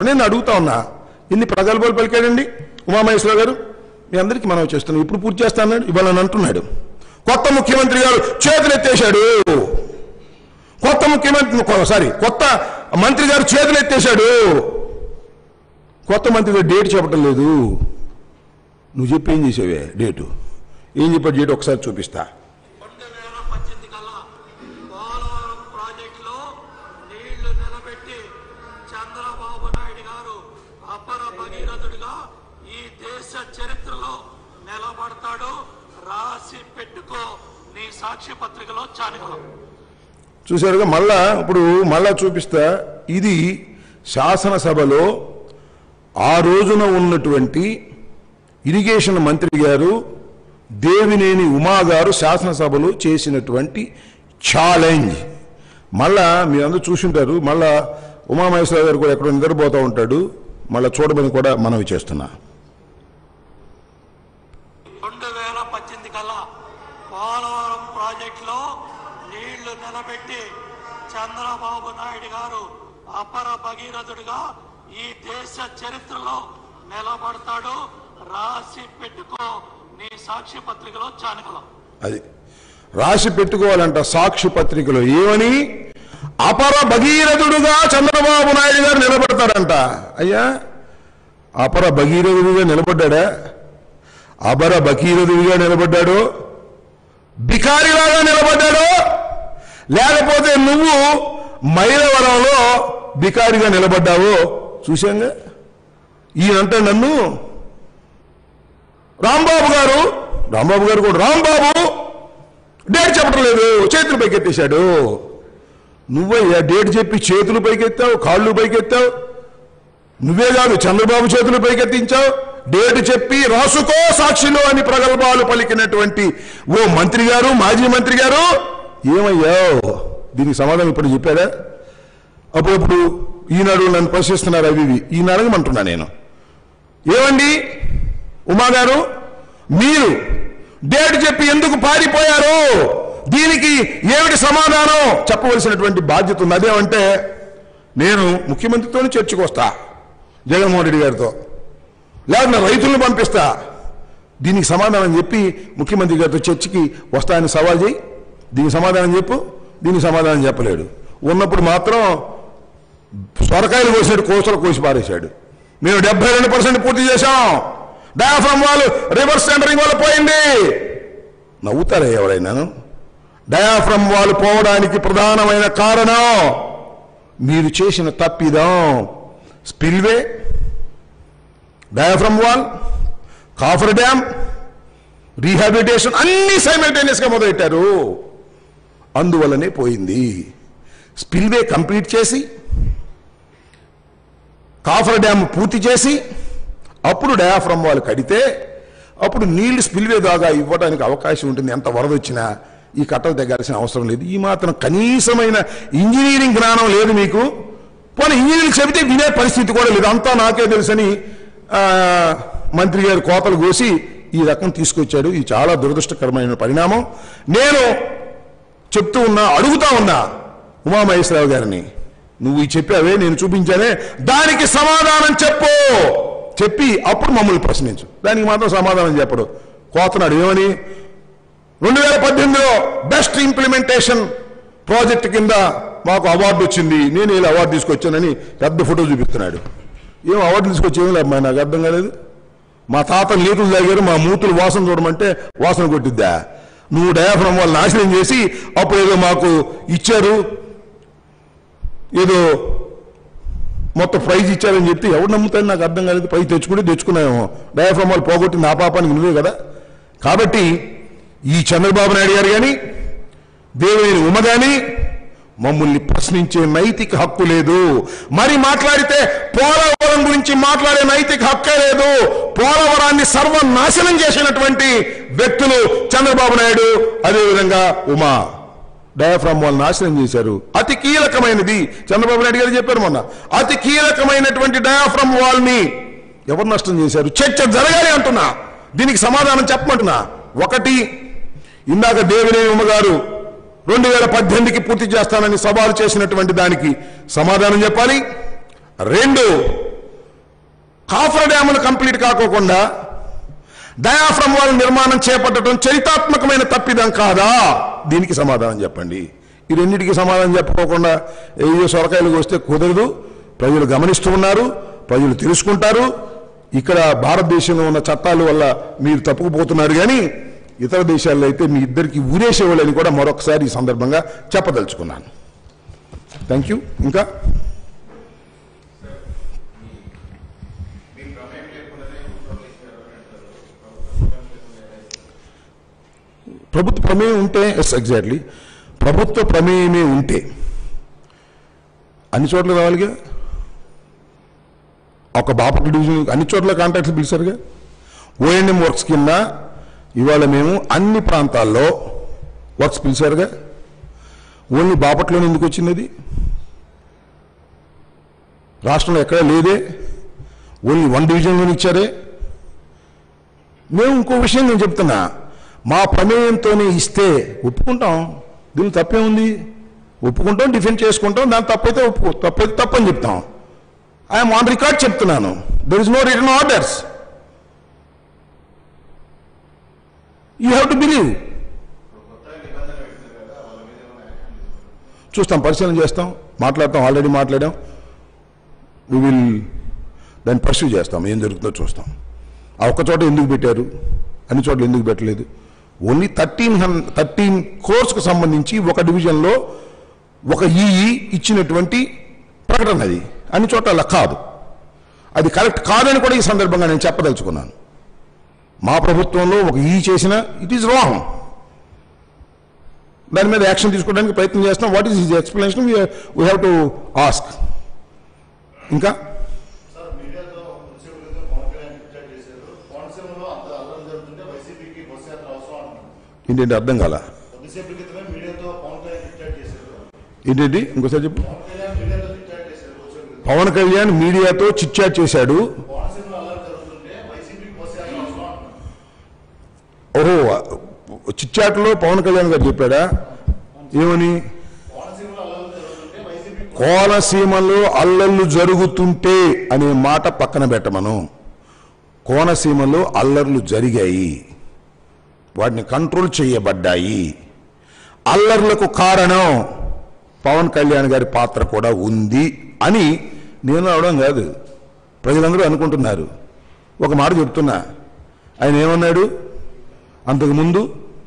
నేను అడుగుతా ఉన్నా ఇన్ని ప్రగల్భాలు పలికాడండి ఉమామహేశ్వరరావు గారు మీ అందరికీ మనం చేస్తున్నాం ఇప్పుడు పూర్తి చేస్తా అన్నాడు ఇవాళ అని అంటున్నాడు కొత్త ముఖ్యమంత్రి గారు చేతులు ఎత్తేశాడు కొత్త ముఖ్యమంత్రి కొ- సారీ కొత్త మంత్రి గారు చేతులు ఎత్తేశాడు కొత్త మంత్రి గారు డేట్ చెప్పడం లేదు నువ్వు చెప్పి ఏం చేసావే డేటు ఏం చెప్పాడు డేట్ ఒకసారి చూపిస్తా రెండు వేల పద్దెనిమిది కల్లా పోలవరం ప్రాజెక్టులో నీళ్లు నిలబెట్టి చంద్రబాబు నాయుడు గారు అపర భగీరథుడిగా ఈ దేశ చరిత్రలో నిలబడతాడు రాసి పెట్టుకో నీ సాక్షి పత్రికలో చానుకో చూశారుగా మళ్ళా ఇప్పుడు మళ్ళా చూపిస్తా ఇది శాసనసభలో ఆ రోజున ఉన్నటువంటి ఇరిగేషన్ మంత్రి గారు దేవినేని ఉమా గారు శాసనసభలో చేసినటువంటి ఛాలెంజ్ మళ్ళా మీరందరూ చూసుంటారు మళ్ళా ఉమామహేశ్వర గారు కూడా ఎక్కడో నిద్రపోతూ ఉంటాడు మళ్ళా చూడమని కూడా మనవి చేస్తున్నా రెండు వేల పద్దెనిమిది కల్లా పోలవరం ప్రాజెక్టులో నీళ్లు నిలబెట్టి చంద్రబాబు నాయుడు గారు అపర భగీరథుడిగా ఈ దేశ చరిత్రలో నిలబడతాడు రాసి పెట్టుకో నీ సాక్షి పత్రికలో చానుకలో అది రాసి పెట్టుకోవాలంట సాక్షి పత్రికలో ఏమని అపర భగీరథుడుగా చంద్రబాబు నాయుడు గారు నిలబడతారంట అయ్యా అపర భగీరథుడిగా నిలబడ్డా అపర భగీరథుడిగా నిలబడ్డాడు బికారిలాగా నిలబడ్డాడు లేకపోతే నువ్వు మైలవరంలో బికారిగా నిలబడ్డావో చూశాంగా ఈయనంటే నన్ను రాంబాబు గారు రాంబాబు గారు కూడా రాంబాబు డేట్ చెప్పడం లేదు చేతులు పైకెత్తేశాడు నువ్వయ్యా డేట్ చెప్పి చేతులు పైకెత్తావు కాళ్ళు పైకెత్తావు నువ్వే కాదు చంద్రబాబు చేతులు పైకెత్తించావు డేట్ చెప్పి రాసుకో సాక్షిలో అని ప్రగల్భాలు పలికినటువంటి ఓ మంత్రి గారు మాజీ మంత్రి గారు ఏమయ్యావు దీనికి సమాధానం ఇప్పుడు చెప్పారా అప్పుడప్పుడు ఈనాడు నన్ను ప్రశ్నిస్తున్నారు అవి ఇవి ఈనాడు అడగమంటున్నా నేను ఏమండి ఉమా గారు మీరు డేట్ చెప్పి ఎందుకు పారిపోయారు దీనికి ఏమిటి సమాధానం చెప్పవలసినటువంటి బాధ్యత ఉంది అదేమంటే నేను ముఖ్యమంత్రితోనే చర్చకు వస్తా జగన్మోహన్ రెడ్డి గారితో లేదా నా రైతులను పంపిస్తా దీనికి సమాధానం చెప్పి ముఖ్యమంత్రి గారితో చర్చకి వస్తాయని సవాల్ చేయి దీనికి సమాధానం చెప్పు దీనికి సమాధానం చెప్పలేడు ఉన్నప్పుడు మాత్రం సొరకాయలు కోసినట్టు కోసలు కోసి పారేశాడు మేము డెబ్బై రెండు పర్సెంట్ పూర్తి చేశాం డయాఫ్రమ్ వాళ్ళు రివర్స్ సెంటరింగ్ వాళ్ళు పోయింది నవ్వుతారా ఎవరైనాను డయాఫ్రమ్ వాళ్ళు పోవడానికి ప్రధానమైన కారణం మీరు చేసిన తప్పిదం spillway diaphragm wall coffer dam rehabilitation అన్ని సైమల్టేనియస్ గా మొదలెట్టారు అందువల్లనే పోయింది స్పిల్వే కంప్లీట్ చేసి కాఫర్ డ్యామ్ పూర్తి చేసి అప్పుడు డయాఫ్రమ్ వాళ్ళు కడితే అప్పుడు నీళ్లు స్పిల్వే దాగా ఇవ్వడానికి అవకాశం ఉంటుంది ఎంత వరద వచ్చినా ఈ కట్టలు తెగాల్సిన అవసరం లేదు ఈ మాత్రం కనీసమైన ఇంజనీరింగ్ జ్ఞానం లేదు మీకు పోనీ ఇంజనీరింగ్ చెబితే వినే పరిస్థితి కూడా లేదు అంతా నాకే తెలుసని ఆ, మంత్రి గారు కోతలు కోసి ఈ రకం తీసుకొచ్చాడు ఇది చాలా దురదృష్టకరమైన పరిణామం నేను చెప్తూ ఉన్నా అడుగుతా ఉన్నా ఉమామహేశ్వరరావు గారిని నువ్వు ఈ చెప్పావే నేను చూపించానే దానికి సమాధానం చెప్పు చెప్పి అప్పుడు మమ్మల్ని ప్రశ్నించు దానికి మాత్రం సమాధానం చెప్పడు కోతనాడు ఏమని రెండు వేల పద్దెనిమిదిలో బెస్ట్ ఇంప్లిమెంటేషన్ ప్రాజెక్ట్ కింద మాకు అవార్డు వచ్చింది నేను ఇలా అవార్డు తీసుకొచ్చానని పెద్ద ఫోటో చూపిస్తున్నాడు ఏం అవార్డు తీసుకొచ్చి ఏం లేదు నాకు అర్థం కాలేదు మా తాత నీతులు తాగారు మా మూతులు వాసన చూడమంటే వాసన కొట్టిద్దా నువ్వు డయాఫ్రమ్ వాళ్ళు నాశనం చేసి అప్పుడు ఏదో మాకు ఇచ్చారు ఏదో మొత్తం ప్రైజ్ ఇచ్చారని చెప్తే ఎవరు నమ్ముతాడు నాకు అర్థం కాలేదు పై తెచ్చుకుంటే తెచ్చుకున్నామేమో డయాఫ్రమ్ వాళ్ళు పోగొట్టింది ఆ పాపానికి నువ్వే కదా కాబట్టి ఈ చంద్రబాబు నాయుడు గారు కానీ దేవేని ఉమ కానీ మమ్మల్ని ప్రశ్నించే నైతిక హక్కు లేదు మరి మాట్లాడితే పోలవరం గురించి మాట్లాడే నైతిక హక్కే లేదు పోలవరాన్ని సర్వనాశనం చేసినటువంటి వ్యక్తులు చంద్రబాబు నాయుడు అదేవిధంగా ఉమా డయాఫ్రామ్ వాళ్ళు నాశనం చేశారు అతి కీలకమైనది చంద్రబాబు నాయుడు గారు చెప్పారు మొన్న అతి కీలకమైనటువంటి డయాఫ్రామ్ వాల్ ని ఎవరు నష్టం చేశారు చర్చ జరగాలి అంటున్నా దీనికి సమాధానం చెప్పమంటున్నా ఒకటి ఇందాక దేవినేని ఉమ్మ గారు రెండు వేల పద్దెనిమిదికి పూర్తి చేస్తానని సవాలు చేసినటువంటి దానికి సమాధానం చెప్పాలి రెండు కాఫర్ డ్యాములు కంప్లీట్ కాకోకుండా డయాఫ్రమ్ వాళ్ళ నిర్మాణం చేపట్టడం చరితాత్మకమైన తప్పిదం కాదా దీనికి సమాధానం చెప్పండి ఈ రెండింటికి సమాధానం చెప్పుకోకుండా ఏయో సొరకాయలు వస్తే కుదరదు ప్రజలు గమనిస్తూ ఉన్నారు ప్రజలు తెలుసుకుంటారు ఇక్కడ భారతదేశంలో ఉన్న చట్టాల వల్ల మీరు తప్పుకుపోతున్నారు కానీ ఇతర దేశాల్లో అయితే మీ ఇద్దరికి ఊరేసేవాళ్ళని కూడా మరొకసారి ఈ సందర్భంగా చెప్పదలుచుకున్నాను థ్యాంక్ యూ ఇంకా ప్రభుత్వ ప్రమేయం ఉంటే ఎస్ ఎగ్జాక్ట్లీ ప్రభుత్వ ప్రమేయమే ఉంటే అన్ని చోట్ల రావాలిగా ఒక బాపట్ల డివిజన్ అన్ని చోట్ల కాంట్రాక్ట్స్ పిలిచారుగా ఓఎన్ఎం వర్క్స్ కింద ఇవాళ మేము అన్ని ప్రాంతాల్లో వర్క్స్ పిలిచారుగా ఓన్లీ బాపట్లోనే ఎందుకు వచ్చింది అది రాష్ట్రంలో ఎక్కడా లేదే ఓన్లీ వన్ డివిజన్లోనే ఇచ్చారే మేము ఇంకో విషయం నేను చెప్తున్నా మా ప్రమేయంతోనే ఇస్తే ఒప్పుకుంటాం దీని తప్పే ఉంది ఒప్పుకుంటాం డిఫెండ్ చేసుకుంటాం దాని తప్పైతే ఒప్పు తప్పైతే తప్పని చెప్తాం ఐఎమ్ ఆన్ రికార్డ్ చెప్తున్నాను there is no written orders you have to believe చూస్తాం పరిశీలన చేస్తాం మాట్లాడతాం ఆల్రెడీ మాట్లాడాం వి విల్ దాన్ని పర్సూ చేస్తాం ఏం జరుగుతుందో చూస్తాం ఆ ఒక్క చోట ఎందుకు పెట్టారు అన్ని చోట్ల ఎందుకు పెట్టలేదు ఓన్లీ థర్టీన్ హన్ థర్టీన్ కోర్సుకు సంబంధించి ఒక డివిజన్లో ఒక ఈఈ ఇచ్చినటువంటి ప్రకటన అది అన్ని చోట్ల అలా కాదు అది కరెక్ట్ కాదని కూడా ఈ సందర్భంగా నేను చెప్పదలుచుకున్నాను మా ప్రభుత్వంలో ఒక ఈ చేసిన ఇట్ ఈస్ రాంగ్ దాని మీద యాక్షన్ తీసుకోవడానికి ప్రయత్నం చేస్తాం what is his explanation we have to ask ఇంకా సార్ మీడియాతో కొద్దిసేపు పవన్ కళ్యాణ్ డిక్లేర్ చేశారు కోనసీమలో అంత అల్లరి జరుగుతుంటే వైసీపీకి బస్సు యాత్ర అవసరం అంటున్నారు ఏంటంటే అర్థం కాల కొద్దిసేపు క్రితమే మీడియాతో పవన్ కళ్యాణ్ డిక్లేర్ చేశారు ఏంటంటి ఇంకోసారి చెప్పు పవన్ కళ్యాణ్ మీడియాతో డిక్లేర్ చేశారు కొద్దిసేపు క్రితం పవన్ కళ్యాణ్ మీడియాతో చిట్చాట్ చేశాడు కోనసీమలో అల్లరి జరుగుతుంటే వైసీపీకి బస్సు యాత్ర అవసరం అంటున్నారు ఓహో చిట్చాట్లో పవన్ కళ్యాణ్ గారు చెప్పాడా ఏమని కోనసీమలో అల్లరి జరుగుతుంటే వైసీపీ కోనసీమలో అల్లర్లు జరుగుతుంటే అనే మాట పక్కన పెట్టమను కోనసీమలో అల్లర్లు జరిగాయి వాటిని కంట్రోల్ చేయబడ్డాయి అల్లర్లకు కారణం పవన్ కళ్యాణ్ గారి పాత్ర కూడా ఉంది అని నేను అవడం కాదు ప్రజలందరూ అనుకుంటున్నారు ఒక మాట చెప్తున్నా ఆయన ఏమన్నాడు అంతకుముందు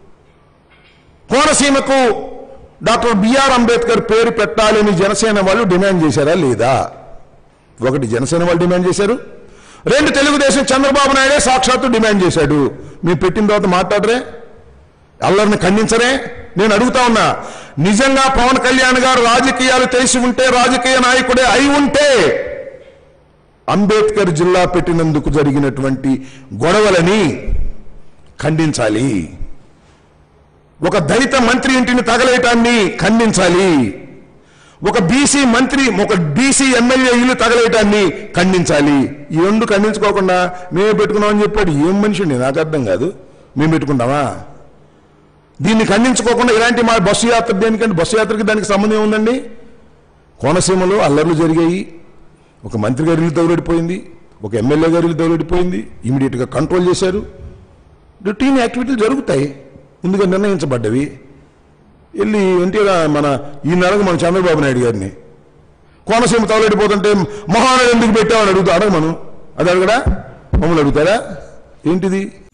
కోనసీమకు డాక్టర్ బిఆర్ అంబేద్కర్ పేరు పెట్టాలని జనసేన వాళ్ళు డిమాండ్ చేశారా లేదా ఒకటి జనసేన వాళ్ళు డిమాండ్ చేశారు రెండు తెలుగుదేశం చంద్రబాబు నాయుడే సాక్షాత్తు డిమాండ్ చేశాడు మీరు పెట్టిన తర్వాత మాట్లాడరే అల్లరిని ఖండించరే నేను అడుగుతా ఉన్నా నిజంగా పవన్ కళ్యాణ్ గారు రాజకీయాలు తెలిసి ఉంటే రాజకీయ నాయకుడే అయి ఉంటే అంబేద్కర్ జిల్లా పెట్టినందుకు జరిగినటువంటి గొడవలని ఖండించాలి ఒక దళిత మంత్రి ఇంటిని తగలేయటాన్ని ఖండించాలి ఒక బీసీ మంత్రి ఒక బీసీ ఎమ్మెల్యే ఇల్లు తగలేయటాన్ని ఖండించాలి ఈ రెండు ఖండించుకోకుండా మేమే పెట్టుకున్నామని చెప్పాడు ఏం మనిషి నాకు అర్థం కాదు మేము పెట్టుకుంటామా దీన్ని ఖండించుకోకుండా ఇలాంటి మా బస్సు యాత్ర దేనికంటే బస్సు యాత్రకి దానికి సంబంధం ఏముందండి కోనసీమలో అల్లర్లు జరిగాయి ఒక మంత్రి గారి ఇల్లు తగులడిపోయింది ఒక ఎమ్మెల్యే గారి ఇల్లు తగులడిపోయింది ఇమీడియట్గా కంట్రోల్ చేశారు రొటీన్ యాక్టివిటీలు జరుగుతాయి ముందుగా నిర్ణయించబడ్డవి వెళ్ళి ఎన్టీఆర్ మన ఈ నెలకు మన చంద్రబాబు నాయుడు గారిని కోనసీమ తగలడిపోతుంటే మహానాడు ఎందుకు పెట్టామని అడుగుతా అడగమను అది అడగడా మమ్మల్ని అడుగుతారా ఏంటిది